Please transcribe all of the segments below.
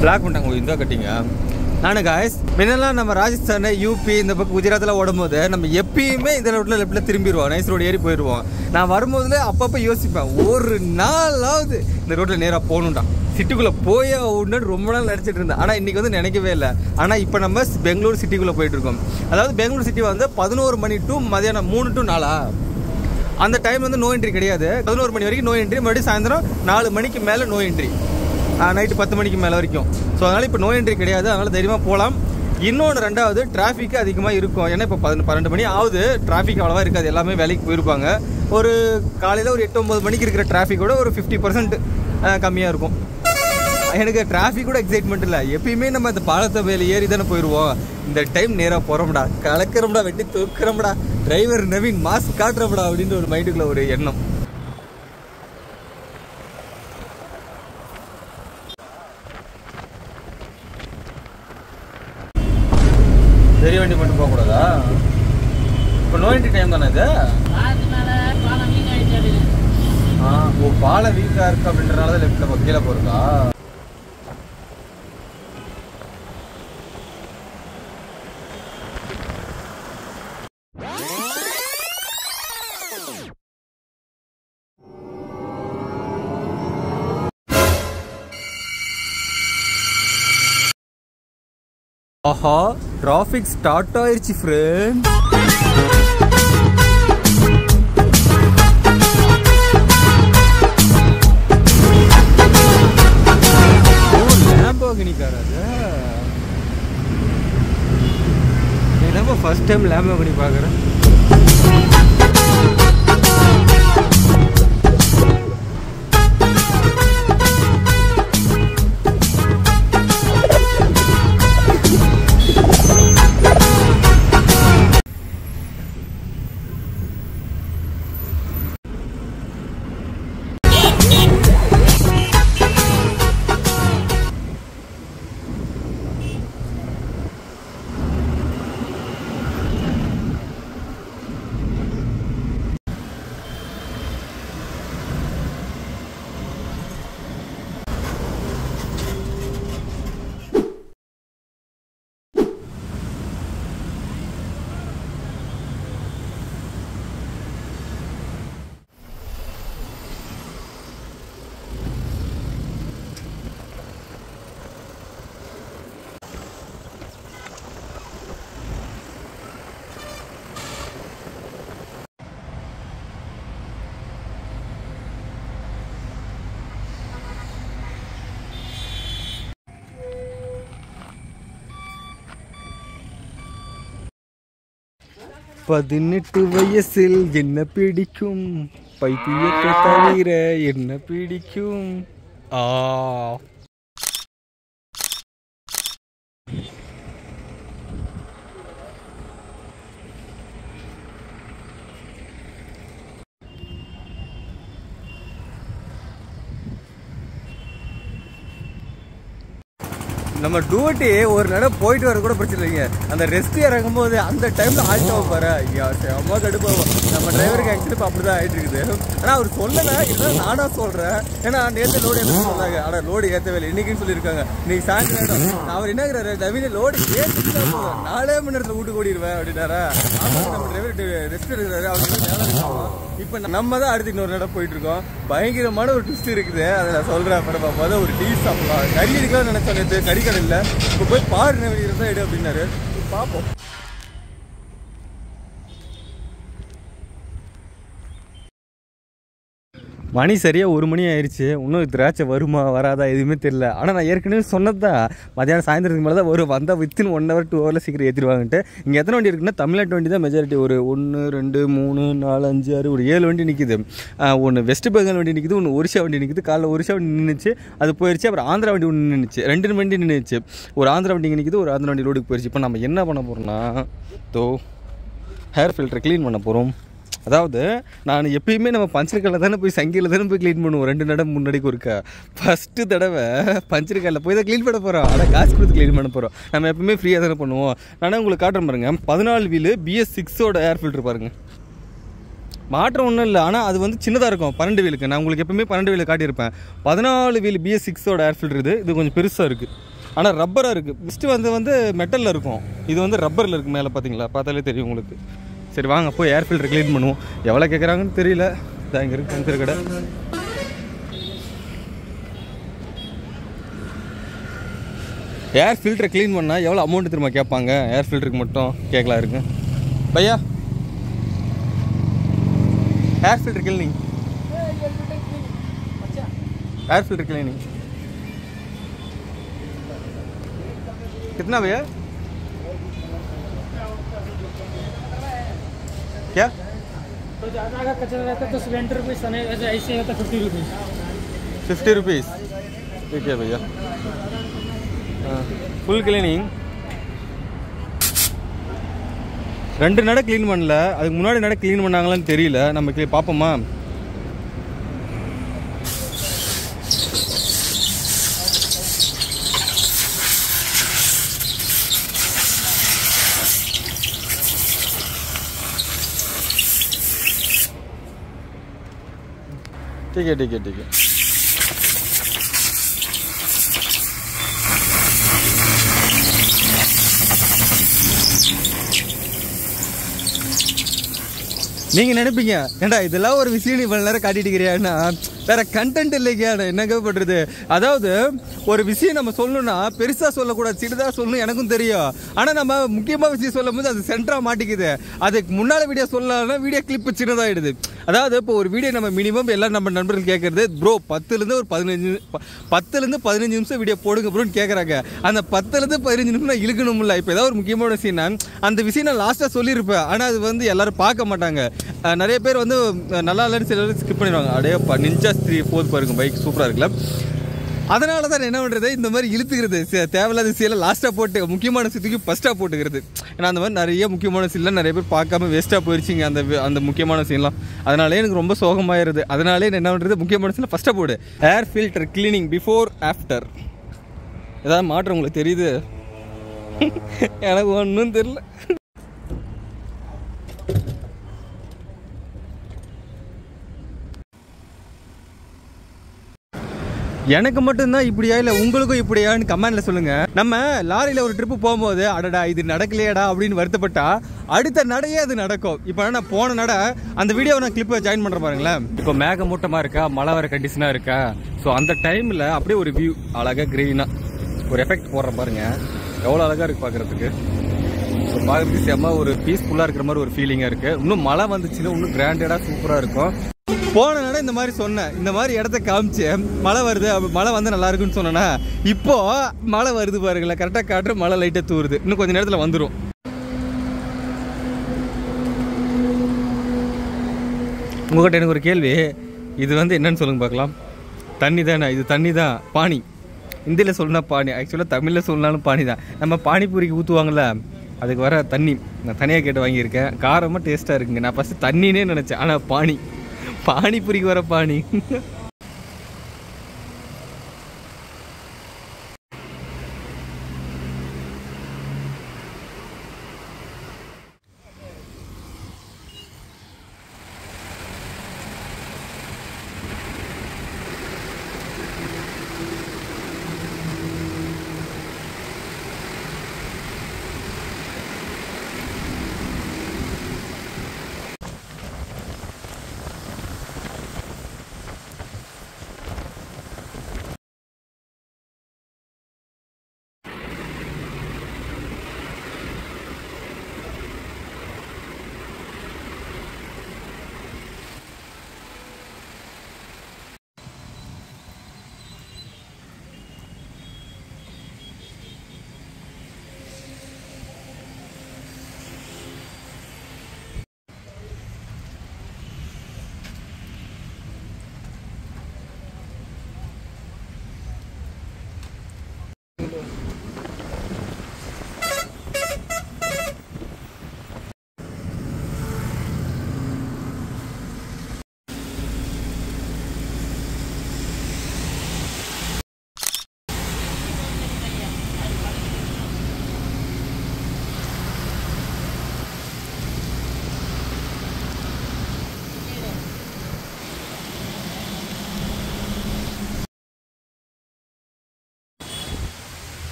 black பண்ணிட்டாங்க ஓ, இந்த கட்டிங்க நானு காய்ஸ் முன்னெல்லாம் நம்ம ராஜஸ்தான் யூபி இந்த பக்கம் குஜராத்தில் ஓடும்போது நம்ம எப்பயுமே இந்த ரோட்டில் லெஃப்ட்டில் திரும்பிடுவோம் நைஸ் ரோடு ஏறி போயிடுவோம் நான் வரும்போதுல அப்பப்போ யோசிப்பேன் ஒரு நாளாவது இந்த ரோட்டில் நேராக போகணும்டா சிட்டிக்குள்ளே போயே ஒன்று ரொம்ப நாள் நினச்சிட்டு இருந்தேன் ஆனால் இன்றைக்கி வந்து நினைக்கவே இல்லை ஆனால் இப்போ நம்ம பெங்களூர் சிட்டிக்குள்ளே போயிட்டு இருக்கோம் அதாவது பெங்களூர் சிட்டி வந்து பதினோரு மணி டு மதியானம் மூணு டு நாலா அந்த டைம் வந்து நோ என்ட்ரி கிடையாது பதினோரு மணி வரைக்கும் நோ என்ட்ரி மறுபடியும் சாயந்தரம் நாலு மணிக்கு மேலே நோ என்ட்ரி நைட்டு பத்து மணிக்கு மேலே வரைக்கும் ஸோ அதனால் இப்போ நோ என்ட்ரி கிடையாது அதனால் தைரியமாக போகலாம் இன்னொன்று ரெண்டாவது டிராஃபிக் அதிகமாக இருக்கும் ஏன்னா இப்போ பதினொன்று பன்னெண்டு மணி ஆகுது டிராஃபிக் அவ்வளோவா இருக்காது எல்லாமே வேலைக்கு போயிருப்பாங்க ஒரு காலையில் ஒரு எட்டு ஒம்பது மணிக்கு இருக்கிற டிராஃபிக்கோட ஒரு ஃபிஃப்டி பர்சன்ட் கம்மியாக இருக்கும் எனக்கு டிராஃபிக் கூட எக்ஸைட்மெண்ட் இல்லை எப்பயுமே நம்ம இந்த பாலத்தை மேலே ஏறி தானே போயிடுவோம் இந்த டைம் நேராக போகிறோம்டா கலக்கிறோம்டா வெட்டி தூக்குறோம்டா டிரைவர் நவீன் மாஸ்க் காட்டுறோம்டா அப்படின்ற ஒரு மைண்டுக்குள்ள ஒரு எண்ணம் பெரிய வண்டி மட்டும் போகக்கூடாதா இப்போ நோயின்டி டைம் தானே இது ஆ ஓ பாலை வீக்காக இருக்கு அப்படின்றனால தான் லெஃப்ட்டில் கீழே போகிறதா ஆஹா டிராஃபிக் ஸ்டார்ட் ஆயிருச்சு ஃப்ரெண்ட் லேம்போகினி கார் அது என்னப்பா ஃபர்ஸ்ட் டைம் லேம்போகினி பார்க்குறேன் பதினெட்டு வயசில் என்ன பிடிக்கும் பைத்தியத்தை தவிர என்ன பிடிக்கும் ஆ நம்ம டியூட்டி ஒரு நடம் போயிட்டு வர கூட பிரச்சனை இல்லைங்க அந்த ரெஸ்ட் இறங்கும் போது அந்த டைம்ல ஆயிட்டோம் பாரு ஐயா செம்ம கடுப்பாகும் நம்ம டிரைவருக்கு ஆக்சுவலி இப்போ அப்படிதான் ஆயிட்டு இருக்குது ஆனா அவர் சொல்லல இதுதான் நானா சொல்றேன் ஏன்னா நேற்று லோடு ஏற்ற சொன்னாங்க ஆனா லோடு ஏற்றவே இல்லை இன்னைக்குன்னு சொல்லியிருக்காங்க இன்னைக்கு சாயந்தரம் அவர் என்னங்கிறாரு நவீன லோடு ஏற்றிட்டு நாலே மணி நேரத்தில் வீட்டுக்கு ஓடிடுவேன் அப்படின்னாரா ஆமா, நம்ம டிரைவர் ரெஸ்ட் எடுக்கிறாரு அவருக்கு நேரம் இருக்கும் இப்போ நம்ம தான் அடுத்து இன்னொரு இடம் போயிட்டு இருக்கோம் பயங்கரமான ஒரு ட்விஸ்ட் இருக்குது அதை நான் சொல்றேன் அப்புறம் முதல்ல ஒரு டீ சாப்பிடலாம் கறி இருக்கலாம் நினைச்சோம் நேற்று கறி கடை இல்லை இப்போ போய் பாரு நவீன இருந்தால் எடு அப்படின்னாரு பார்ப்போம் மணி சரியாக ஒரு மணி ஆயிடுச்சு இன்னும் திராட்சை வருமா வராதா எதுவுமே தெரியல ஆனால் நான் ஏற்கனவே சொன்னதான் மத்தியானம் சாயந்தரத்துக்கு மேலே தான் வரும் வந்தால் வித்தின் ஒன் ஹவர் டூ ஹவரில் சீக்கிரம் ஏற்றிடுவாங்கன்ட்டு இங்கே எத்தனை வண்டி இருக்குன்னா தமிழ்நாட்டு வண்டி தான் மெஜாரிட்டி ஒரு ஒன்று ரெண்டு மூணு நாலு அஞ்சு ஆறு ஒரு ஏழு வண்டி நிற்கிது ஒன்று வெஸ்ட் பெங்கால் வண்டி நிற்கிது ஒன்று ஒரிசா வண்டி நிற்கிது காலைல ஒரிசா வண்டி நின்றுச்சு அது போயிடுச்சு அப்புறம் ஆந்திரா வண்டி ஒன்று நின்றுச்சு ரெண்டு வண்டி நின்றுச்சு ஒரு ஆந்திரா வண்டி இங்கே நிற்கிது ஒரு ஆந்திரா வண்டி ரோடுக்கு போயிடுச்சு இப்போ நம்ம என்ன பண்ண போகிறோம்னா தோ ஹேர் ஃபில்டர் க்ளீன் பண்ண போகிறோம் அதாவது நான் எப்பயுமே நம்ம பஞ்சர்கல்ல தானே போய் சங்கியில் தானே போய் க்ளீன் பண்ணுவோம் ரெண்டு நடம் முன்னாடிக்கு ஒருக்கா ஃபஸ்ட்டு தடவை பஞ்சர்கல்ல போய் தான் க்ளீன் பண்ண போகிறோம் ஆனால் காசு கொடுத்து க்ளீன் பண்ண போகிறோம் நம்ம எப்பவுமே ஃப்ரீயாக தானே பண்ணுவோம் நானே உங்களுக்கு காட்டுறேன் பாருங்க பதினாலு வீலு பிஎஸ் சிக்ஸோட ஏர் ஃபில்டர் பாருங்க மாற்றம் ஒன்றும் இல்லை ஆனால் அது வந்து சின்னதாக இருக்கும் பன்னெண்டு வீலுக்கு நான் உங்களுக்கு எப்பவுமே பன்னெண்டு வீலு காட்டியிருப்பேன் பதினாலு வீல் பிஎஸ் சிக்ஸோட ஏர் ஃபில்டர் இது இது கொஞ்சம் பெருசாக இருக்குது ஆனால் ரப்பராக இருக்குது மிஸ்ட்டு வந்து வந்து மெட்டலில் இருக்கும் இது வந்து ரப்பரில் இருக்குது மேலே பார்த்தீங்களா பார்த்தாலே தெரியும் உங்களுக்கு சரி வாங்க போய் ஏர் ஃபில்டர் க்ளீன் பண்ணுவோம் எவ்வளோ கேட்குறாங்கன்னு தெரியல இதான் இங்கே இருக்கு பஞ்சர் கடை ஏர் ஃபில்டரை க்ளீன் பண்ணால் எவ்வளோ அமௌண்ட் திரும்ப கேட்பாங்க ஏர் ஃபில்டருக்கு மட்டும் கேட்கலாம் இருக்கு பையா air filter cleaning air filter cleaning कितना भैया क्या तो ज़्यादा अगर कचरा रहता है तो सेवेंटी रुपीज़ सने ऐसे ऐसे होता फिफ्टी रुपीज़ फिफ्टी रुपीज़ ठीक है भैया ஃபுல் கிளீனிங் ரெண்டு நட க்ளீன் பண்ணல அதுக்கு முன்னாடி நட க்ளீன் பண்ணாங்களான்னு தெரியல நம்ம cle- பார்ப்போமா ठीक है ठीक है ठीक है நீங்க நினைப்பீங்க ஏண்டா இதெல்லாம் ஒரு விஷயம் நீ இவ்வளவு நேரம் காட்டிட்டு இருக்கிறியான்னா வேற கண்டென்ட் இல்லைங்க என்னங்க பண்றது அதாவது ஒரு விஷயம் நம்ம சொல்லணும்னா பெருசா சொல்லக்கூடாது சிறிதா சொல்லணும் எனக்கும் தெரியும் ஆனா நம்ம முக்கியமா விஷயம் சொல்லும் போது அது சென்டரா மாட்டிக்குது அதுக்கு முன்னால வீடியோ சொல்லலாம்னா வீடியோ கிளிப் சின்னதாயிடுது அதாவது இப்போ ஒரு வீடியோ நம்ம மினிமம் எல்லாம் நம்ம நண்பர்கள் கேட்கறது ப்ரோ பத்துலேருந்து ஒரு பதினஞ்சு ப- பத்துலேருந்து பதினஞ்சு நிமிஷம் வீடியோ போடுங்க ப்ரோன்னு கேட்குறாங்க அந்த பத்துலேருந்து பதினஞ்சு நிமிஷம் நான் இழுக்கணும்ல இப்போ ஏதாவது ஒரு முக்கியமான விஷயம்னா அந்த விஷயம் நான் லாஸ்ட்டாக சொல்லியிருப்பேன் ஆனால் அது வந்து எல்லாரும் பார்க்க மாட்டாங்க அஹ் நிறைய பேர் வந்து அஹ் நல்லா இல்லைன்னு சில பேர் ஸ்கிப் பண்ணிடுவாங்க அடையே நிஞ்சா த்ரீ போது பாருங்க பைக் சூப்பராக இருக்குல்ல அதனால தான் என்ன பண்ணுறது இந்த மாதிரி இழுத்துக்கிறது சே- தேவையில்லாத சீலை லாஸ்ட்டாக போட்டு முக்கியமான சீத்துக்கு ஃபஸ்ட்டாக போட்டுக்கிறது ஏன்னா அந்த மாதிரி நிறைய முக்கியமான சீன்லாம் நிறைய பேர் பார்க்காம வேஸ்ட்டாக போயிடுச்சிங்க அந்த வி- அந்த முக்கியமான சீன்லாம் அதனாலே எனக்கு ரொம்ப சோகமாயிருது அதனாலே நான் என்ன பண்ணுறது முக்கியமான சீனில் ஃபஸ்ட்டாக போடு air filter cleaning before after ஏதாவது மாற்றம் உங்களுக்கு தெரியுது எனக்கு ஒன்றும் தெரியல எனக்கு மட்டும்தான் இப்படியா இல்லை உங்களுக்கும் இப்படியான்னு கமெண்ட்ல சொல்லுங்க நம்ம லாரியில ஒரு ட்ரிப்பு போகும்போது அடடா இது நடக்கலையேடா அப்படின்னு வருத்தப்பட்டா அடுத்த நடையே அது நடக்கும் இப்போ நான் போன நட அந்த வீடியோவை நான் கிளிப்பை ஜாயின் பண்ற பாருங்களேன் இப்போ மேகமூட்டமா இருக்கா மழை வர கண்டிஷனா இருக்கா ஸோ அந்த டைம்ல அப்படியே ஒரு வியூ அழகா கிரீனா ஒரு எஃபெக்ட் போடுற பாருங்க எவ்வளோ அழகா இருக்கு பார்க்கறதுக்கு ஸோ பார்க்கறதுக்கு செம்ம ஒரு பீஸ்ஃபுல்லாக இருக்கிற மாதிரி ஒரு ஃபீலிங்காக இருக்குது இன்னும் மழை வந்துச்சுன்னா இன்னும் கிராண்டடாக சூப்பராக இருக்கும் போன நட இந்த மாதிரி சொன்னேன் இந்த மாதிரி இடத்த காமிச்சு மழை வருது அப்ப மழை வந்து நல்லா இருக்குன்னு சொன்னேன்னா இப்போ மழை வருது பாருங்களேன் கரெக்டாக காட்டுற மழை லைட்டாக தூருது இன்னும் கொஞ்ச நேரத்தில் வந்துடும் உங்ககிட்ட எனக்கு ஒரு கேள்வி இது வந்து என்னன்னு சொல்லுங்க பார்க்கலாம் தண்ணி தானே இது தண்ணி தான் பானி ஹிந்தியில் சொல்லணும்னா பானி ஆக்சுவலாக தமிழில் சொல்லனாலும் பானி தான் நம்ம பானிபூரிக்கு ஊற்றுவாங்கள்ல அதுக்கு வர தண்ணி நான் தனியாக கேட்டு வாங்கியிருக்கேன் காரமாக டேஸ்ட்டாக இருக்குங்க நான் ஃபஸ்ட்டு தண்ணினே நினச்சேன் ஆனால் பானி பானிபூரிக்கு வர பானி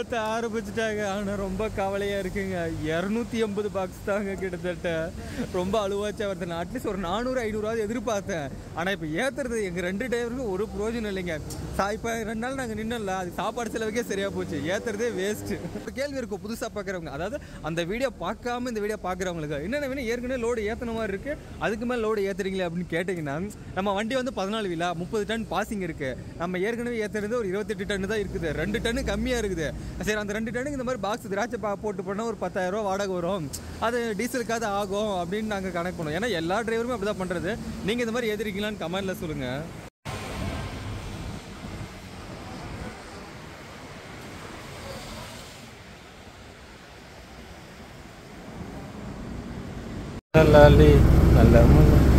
ஏத்த ஆரம்பிச்சிட்டாங்க ஆனா ரொம்ப கவலையா இருக்குங்க இரநூத்தி எண்பது பாக்ஸ் தாங்க கிட்டத்தட்ட ரொம்ப அழுவாச்சா வருது நான் அட்லீஸ்ட் ஒரு நானூறு ஐநூறுவாது எதிர்பார்த்தேன் ஆனா இப்ப ஏத்துறது எங்க ரெண்டு டிரைவருக்கும் ஒரு பிரயோஜனம் இல்லைங்க சா இப்ப ரெண்டு நாள் நாங்க நின்னல அது சாப்பாடு செலவுக்கே சரியா போச்சு ஏத்துறதே வேஸ்ட் ஒரு கேள்வி இருக்கும் புதுசா பாக்குறவங்க அதாவது அந்த வீடியோ பார்க்காம இந்த வீடியோ பாக்குறவங்களுக்கு என்னென்ன வேணும் ஏற்கனவே லோடு ஏத்தன மாதிரி இருக்கு அதுக்கு மேல லோடு ஏத்துறீங்களே அப்படின்னு கேட்டீங்கன்னா நம்ம வண்டி வந்து பதினாலு விலா முப்பது டன் பாசிங் இருக்கு நம்ம ஏற்கனவே ஏத்துறது ஒரு இருபத்தெட்டு டன் தான் இருக்குது ரெண்டு டன்னு கம்மியா இருக்குது சரி அந்த ரெண்டு டன்னுக்கு இந்த மாதிரி பாக்ஸ் திராட்சை பா போட்டு போனா ஒரு பத்தாயிரம் ரூபா வாடகை வரும் அது டீசலுக்காவது ஆகும் அப்படின்னு நாங்க கணக்கு பண்ணுவோம் ஏன்னா எல்லா டிரைவருமே அப்படிதான் பண்றது நீங்க இந்த மாதிரி ஏத்திருக்கீங்களான்னு கமெண்ட்ல சொல்லுங்க நல்ல நல்ல